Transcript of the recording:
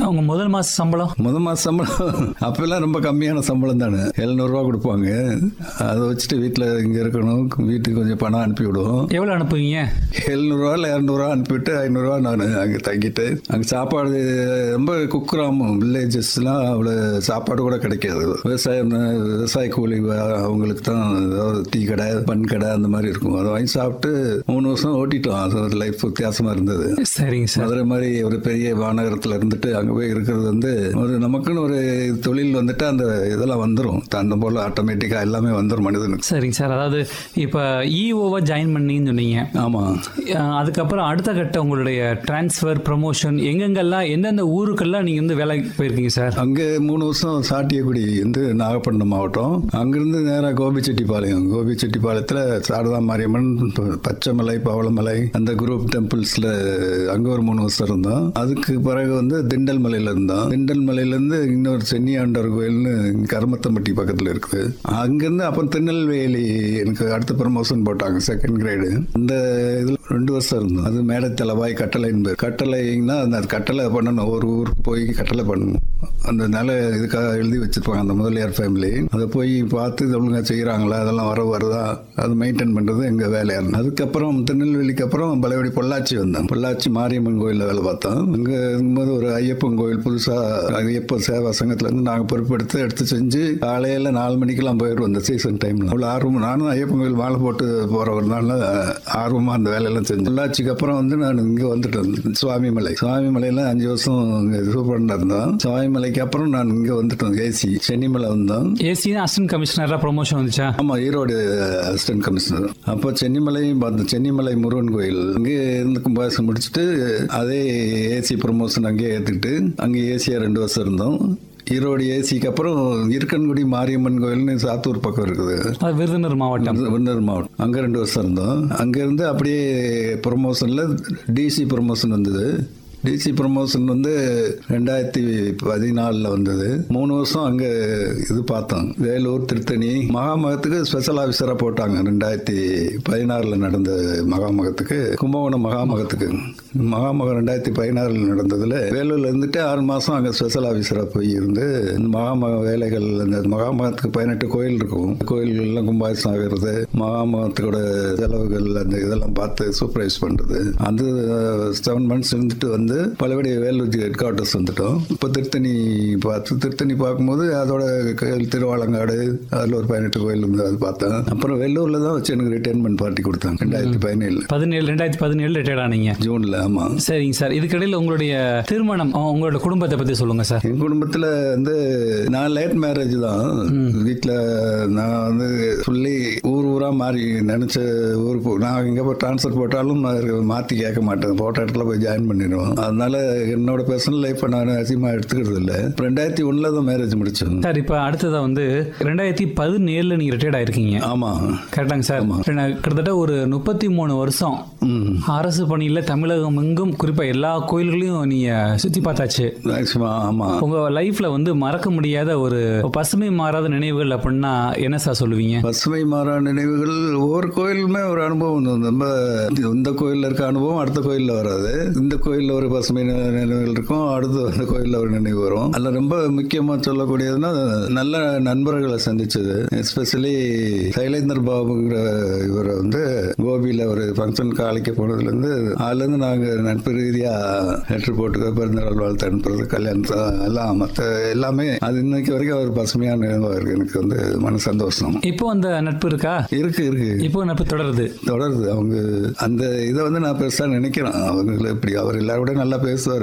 உங்க முதல் மாச சம்பளம் முத மாச சம்பளம் அப்பெல்லாம் ரொம்ப கம்மியான சம்பளம் தானே எழுநூறுவா கொடுப்பாங்க அதை வச்சுட்டு வீட்டில் இங்கே இருக்கணும் வீட்டுக்கு கொஞ்சம் பணம் அனுப்பி விடுவோம் எவ்வளவு அனுப்புவீங்க எழுநூறுவா இல்லை இரநூறுவா அனுப்பிவிட்டு ஐநூறுரூவா நான் அங்கே தங்கிட்டு அங்கே சாப்பாடு ரொம்ப குக்கிராமம் வில்லேஜஸ்லாம் அவ்வளோ சாப்பாடு கூட கிடைக்காது விவசாயம் விவசாய கூலி வ- அவங்களுக்கு தான் ஏதாவது டீ கடை பன் கடை அந்த மாதிரி இருக்கும் அதை வாங்கி சாப்பிட்டு மூணு வருஷம் ஓட்டிட்டோம் அது ஒரு லைஃப் வித்தியாசமாக இருந்தது சரிங்க சார் மதுரை மாதிரி ஒரு பெரிய மாநகரத்தில் இருந்துட்டு அங்கே போய் இருக்கிறது வந்து ஒரு நமக்குன்னு ஒரு தொழில் வந்துட்டு அந்த இதெல்லாம் வந்துடும் அந்த போல் ஆட்டோமேட்டிக்காக எல்லாமே வந்துடும் மனிதனுக்கு சரிங்க சார் அதாவது இப்போ இஓவா ஜாயின் பண்ணீங்கன்னு சொன்னீங்க ஆமாம் அஹ் அதுக்கப்புறம் அடுத்த கட்ட உங்களுடைய டிரான்ஸ்ஃபர் ப்ரமோஷன் எங்கெங்கெல்லாம் எந்தெந்த ஊருக்கெல்லாம் நீங்க வந்து வேலைக்கு போயிருக்கீங்க சார் அங்கே மூணு வருஷம் சாட்டியக்குடி வந்து நாகப்பட்டினம் மாவட்டம் அங்கிருந்து நேராக கோபிச்செட்டிப்பாளையம் கோபிச்செட்டிப்பாளையத்தில் சாரதா மாரியம்மன் ப- பச்சைமலை பவளமலை அந்த குரூப் டெம்பிள்ஸில் அங்கே ஒரு மூணு வருஷம் இருந்தோம் அதுக்கு பிறகு வந்து திண்டல் மலையில் இருந்தோம் திண்டல் மலையிலேருந்து இன்னொரு சென்னியாண்டவர் கோயில்னு கருமத்தம்பட்டி பக்கத்தில் இருக்குது அங்கேருந்து அப்போ திருநெல்வேலி எனக்கு அடுத்த ப்ரமோஷன் போட்டாங்க செகண்ட் கிரேடு இந்த இதில் ரெண்டு வருஷம் இருந்தோம் அது மேடை தலைவாய் கட்டளைன்னு பேர் கட்டளைன்னா அந்த கட்டளை பண்ணணும் ஒரு ஊருக்கு போய் கட்டளை பண்ணணும் அந்த நில இதுக்காக எழுதி வச்சிருப்பாங்க அந்த முதலியார் ஃபேமிலி அதை போய் பார்த்து இது ஒழுங்கா செய்கிறாங்களா அதெல்லாம் வர வருதா அது மெயின்டைன் பண்ணுறது எங்கள் வேலையாக இருந்தது அதுக்கப்புறம் திருநெல்வேலிக்கு அப்புறம் பழையபடி பொள்ளாச்சி வந்தோம் பொள்ளாச்சி மாரியம்மன் கோயிலில் வேலை பார்த்தோம் அங்கே இருக்கும்போது ஒரு ஐயப்பன் கோயில் புதுசாக ஐயப்ப சேவா சங்கத்துலேருந்து நாங்கள் பொறுப்பெடுத்து எடுத்து செஞ்சு காலையில் நாலு மணிக்கெல்லாம் போயிடுவோம் அந்த சீசன் டைமில் அவ்வளோ ஆர்வம் நானும் ஐயப்பன் கோயில் மாலை போட்டு போகிறவர்னால ஆர்வமாக அந்த வேலையெல்லாம் செஞ்சேன் பொள்ளாச்சிக்கு அப்புறம் வந்து நான் இங்கே வந்துட்டேன் சுவாமிமலை சுவாமிமலையில் அஞ்சு வருஷம் இங்கே சூப்பரண்டாக இருந்தோம் சுவாமிமலைக்கு அப்புறம் நான் இங்கே வந்துட்டோம் ஏசி சென்னிமலை வந்தோம் ஏசி அசிஸ்டன்ட் கமிஷனரா ப்ரொமோஷன் வந்துச்சா ஆமா ஈரோடு அசிஸ்டன்ட் கமிஷனர் அப்போ சென்னிமலையும் பார்த்தோம் சென்னிமலை முருகன் கோயில் அங்கே இருந்து கும்பாசம் முடிச்சுட்டு அதே ஏசி ப்ரொமோஷன் அங்கேயே ஏற்றுக்கிட்டு அங்கே ஏசியா ரெண்டு வருஷம் இருந்தோம் ஈரோடு ஏசிக்கு அப்புறம் இருக்கன்குடி மாரியம்மன் கோயில்னு சாத்தூர் பக்கம் இருக்குது அது விருதுநகர் மாவட்டம் விருந்தர் மாவட்டம் அங்கே ரெண்டு வருஷம் இருந்தோம் அங்கேருந்து அப்படியே ப்ரொமோஷனில் டிசி ப்ரொமோஷன் வந்தது டிசி ப்ரொமோஷன் வந்து ரெண்டாயிரத்தி பதினாலில் வந்தது மூணு வருஷம் அங்கே இது பார்த்தோம் வேலூர் திருத்தணி மகாமகத்துக்கு ஸ்பெஷல் ஆஃபீஸராக போட்டாங்க ரெண்டாயிரத்தி பதினாறில் நடந்த மகாமகத்துக்கு கும்பகோணம் மகாமகத்துக்கு மகாமகம் ரெண்டாயிரத்தி பதினாறில் நடந்ததில் வேலூரில் இருந்துட்டு ஆறு மாதம் அங்கே ஸ்பெஷல் ஆஃபீஸராக போய் இருந்து இந்த மகாமக வேலைகள் அந்த மகாமகத்துக்கு பதினெட்டு கோயில் இருக்கும் கோயில்கள்லாம் கும்பாபிஷம் ஆகிறது மகாமகத்தோட செலவுகள் அந்த இதெல்லாம் பார்த்து சூப்பர்வைஸ் பண்ணுறது அது செவன் மந்த்ஸ் இருந்துட்டு வந்து பலபடி வேலூர் ஹெட் குவார்ட்டர்ஸ் வந்துட்டோம் இப்போ திருத்தணி பார்த்து திருத்தணி பார்க்கும்போது அதோட கோயில் திருவாலங்காடு அதில் ஒரு பதினெட்டு கோயில் இருந்து அது பார்த்தேன் அப்புறம் வெள்ளூரில் தான் வச்சு எனக்கு ரிட்டைர்மெண்ட் பார்ட்டி கொடுத்தாங்க ரெண்டாயிரத்தி பதினேழு பதினேழு ரெண்டாயிரத்தி பதினேழு ரிட்டையர்ட் ஆனீங்க ஜூனில் ஆமாம் சரிங்க சார் இதுக்கிடையில் உங்களுடைய திருமணம் அஹ் உங்களோட குடும்பத்தை பத்தி சொல்லுங்க சார் என் குடும்பத்தில் வந்து நான் லேட் மேரேஜ் தான் வீட்டில் நான் வந்து சொல்லி ஊர் ஊராக மாறி நினச்ச ஊருக்கு நான் எங்கே போய் ட்ரான்ஸ்ஃபர் போட்டாலும் நான் மாற்றி கேட்க மாட்டேன் போட்ட இடத்துல போய் ஜாயின் பண்ணிடுவோம் அதனால என்னோட பர்சனல் லைஃப்பை நான் அதிகமாக எடுத்துக்கிறது இல்லை ரெண்டாயிரத்தி ஒன்றில் தான் மேரேஜ் முடிச்சேன் சார் இப்போ அடுத்ததா வந்து ரெண்டாயிரத்தி பதினேழுல நீங்க ரிட்டையர்ட் ஆயிருக்கீங்க ஆமாம் கரெக்டாங்க சார் ரெண்டா- கிட்டத்தட்ட ஒரு முப்பத்தி மூணு வருஷம் அரசு பணியில தமிழகம் எங்கும் குறிப்பா எல்லா கோயில்களையும் நீங்க சுத்தி பார்த்தாச்சு மேக்ஸிமம் ஆமாம் உங்க லைஃப்ல வந்து மறக்க முடியாத ஒரு பசுமை மாறாத நினைவுகள் அப்படின்னா என்ன சார் சொல்லுவீங்க பசுமை மாறா நினைவுகள் ஒவ்வொரு கோயிலுமே ஒரு அனுபவம் வந்து நம்ம இந்த கோயிலில் இருக்க அனுபவம் அடுத்த கோயிலில் வராது இந்த கோயிலில் ஒரு பசுமை நி- நினைவுகள் இருக்கும் அடுத்து அந்த கோயிலில் ஒரு நினைவு வரும் அதில் ரொம்ப முக்கியமாக சொல்லக்கூடியதுன்னா நல்ல நண்பர்களை சந்திச்சது எஸ்பெஷலி சைலேந்தர் பாபுங்கிற இவரை வந்து கோபியில் ஒரு ஃபங்க்ஷனுக்கு அழைக்க போனதுலேருந்து அதுலேருந்து நாங்கள் நட்பு ரீதியாக லெட்டர் போட்டுக்க பிறந்தநாள் வாழ்த்து அனுப்புறது கல்யாணத்தை எல்லாம் மற்ற எல்லாமே அது இன்னைக்கு வரைக்கும் ஒரு பசுமையான நினைவாக இருக்குது எனக்கு வந்து மன சந்தோஷம் இப்போ அந்த நட்பு இருக்கா இருக்கு இருக்கு இப்போ நட்பு தொடருது தொடருது அவங்க அந்த இதை வந்து நான் பெருசா நினைக்கிறேன் அவங்க இப்படி அவர் எல்லாரோட நல்லா பேசுவார்